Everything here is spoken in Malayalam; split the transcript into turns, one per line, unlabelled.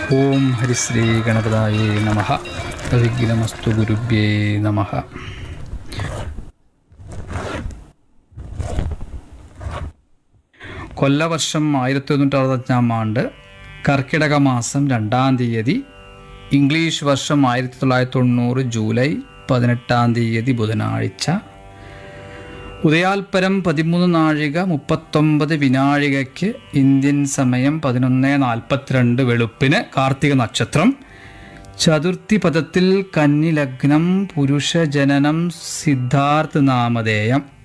ഓം ഹരിശ്രീ ഗണപതായേ നമ വിഘ്നമസ്തു ഗുരുഭ്യേ നമ കൊല്ലവർഷം ആയിരത്തി തൊണ്ണൂറ്റി അറുപത്തഞ്ചാം ആണ്ട് കർക്കിടക മാസം രണ്ടാം തീയതി ഇംഗ്ലീഷ് വർഷം ആയിരത്തി തൊള്ളായിരത്തി തൊണ്ണൂറ് ജൂലൈ പതിനെട്ടാം തീയതി ബുധനാഴ്ച ഉദയാൽപരം പതിമൂന്ന് നാഴിക മുപ്പത്തൊമ്പത് വിനാഴികയ്ക്ക് ഇന്ത്യൻ സമയം പതിനൊന്ന് നാൽപ്പത്തിരണ്ട് വെളുപ്പിന് കാർത്തിക നക്ഷത്രം ചതുർത്ഥി പദത്തിൽ കന്നി ലഗ്നം പുരുഷ ജനനം സിദ്ധാർത്ഥ നാമധേയം